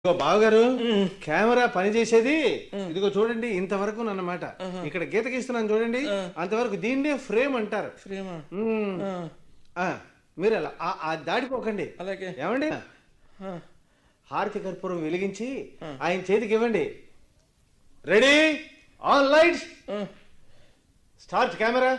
ఇదిగో బావగారు కెమెరా పని చేసేది ఇదిగో చూడండి ఇంతవరకు అన్నమాట ఇక్కడ గీత గీస్తున్నాను చూడండి అంతవరకు దీన్నే ఫ్రేమ్ అంటారు ప్రేమ మ్మ్. ఆ, మీరు అలా ఆ- ఆ దాటిపోకండి అలాగే ఏమండి ఆ, హారతి కర్పూరం వెలిగించి ఆయన చేతికి ఇవ్వండి రెడీ ఆన్ లైట్స్ ఆ. స్టార్ట్ కెమెరా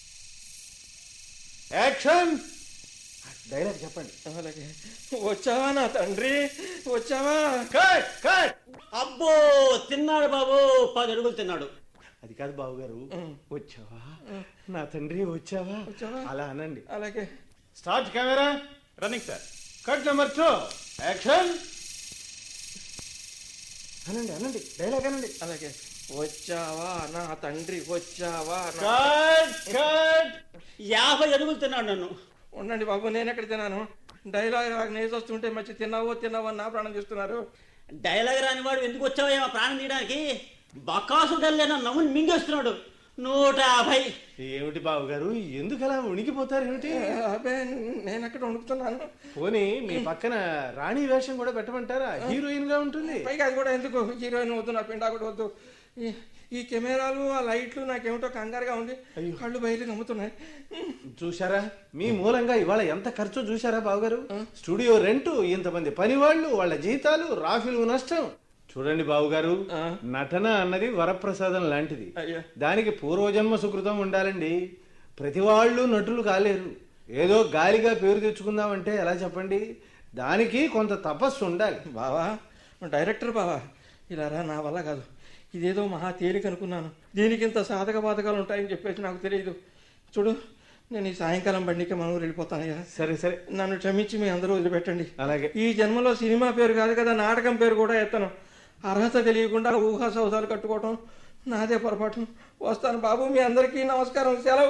యాక్షన్ డైలాగ్ చెప్పండి అలాగే వచ్చావా నా తండ్రి వచ్చావా కట్ కట్ అబ్బో తిన్నాడు బాబు పది అడుగులు తిన్నాడు అది కాదు బాబు గారు వచ్చావా నా తండ్రి వచ్చావా వచ్చావా? అలా అనండి అలాగే start camera running sir cut number two action అనండి అనండి డైలాగ్ అనండి అలాగే వచ్చావా నా తండ్రి వచ్చావా నా కట్ కట్ యాభై అడుగులు తిన్నాడు నన్ను ఉండండి బాబు నేను ఎక్కడ తిన్నాను డైలాగ్ నాకు నేసి వస్తుంటే మంచి తిన్నావో తిన్నావో అని నా ప్రాణం చేస్తున్నారు డైలాగ్ రాని వాడు ఎందుకు వచ్చావో ప్రాణం తీయడానికి బకాసు డల్లే నా నవ్వుని మింగేస్తున్నాడు నూట యాభై ఏమిటి బాబు గారు ఎందుకు అలా ఉనికిపోతారు ఏమిటి అబ్బే నేను ఎక్కడ వణుకుతున్నాను పోనీ మీ పక్కన రాణి వేషం కూడా పెట్టమంటారా హీరోయిన్ గా ఉంటుంది పైగా అది కూడా ఎందుకు హీరోయిన్ వద్దు నా పిండా కూడా వద్దు ఈ- ఈ కెమెరాలు ఆ లైట్లు నాకేమిటో కంగారుగా ఉంది కళ్ళు బయలు నమ్ముతున్నాయి చూసారా మీ మూలంగా ఇవాళ ఎంత ఖర్చు చూసారా బావగారు స్టూడియో రెంట్ ఇంతమంది పని వాళ్ళు వాళ్ళ జీతాలు రాఫీలు నష్టం చూడండి బావుగారు ఆ. నటన అన్నది వరప్రసాదం లాంటిది అయ్యా దానికి పూర్వజన్మ సుకృతం ఉండాలండి ప్రతి వాళ్ళు నటులు కాలేరు ఏదో గాలిగా పేరు తెచ్చుకుందామంటే ఎలా చెప్పండి దానికి కొంత తపస్సు ఉండాలి బావా డైరెక్టర్ బావా ఇలా రా నా వల్ల కాదు ఇదేదో మహా తేలిక అనుకున్నాను దీనికి ఇంత సాధక బాధకాలు ఉంటాయని చెప్పేసి నాకు తెలియదు చూడు నేను ఈ సాయంకాలం బండికి మనం వెళ్ళిపోతానయ్యా సరే సరే నన్ను క్షమించి మీ అందరూ వదిలిపెట్టండి అలాగే ఈ జన్మలో సినిమా పేరు కాదు కదా నాటకం పేరు కూడా ఎత్తను అర్హత తెలియకుండా ఊహా సౌదాలు కట్టుకోవటం నాదే పొరపాటు వస్తాను బాబు మీ అందరికీ నమస్కారం సెలవు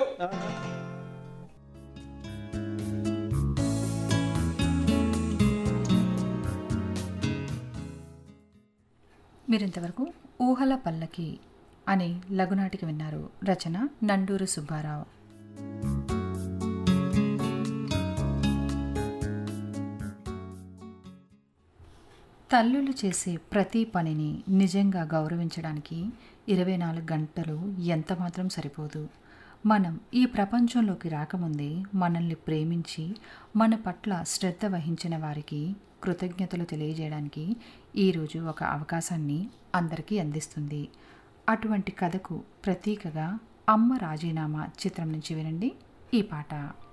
మీరింతవరకు ఊహల పల్లకి అనే లఘునాటిక విన్నారు రచన నండూరు సుబ్బారావు తల్లులు చేసే ప్రతి పనిని నిజంగా గౌరవించడానికి ఇరవై నాలుగు గంటలు ఎంత మాత్రం సరిపోదు మనం ఈ ప్రపంచంలోకి రాకముందే మనల్ని ప్రేమించి మన పట్ల శ్రద్ధ వహించిన వారికి కృతజ్ఞతలు తెలియజేయడానికి ఈరోజు ఒక అవకాశాన్ని అందరికీ అందిస్తుంది అటువంటి కథకు ప్రతీకగా అమ్మ రాజీనామా చిత్రం నుంచి వినండి ఈ పాట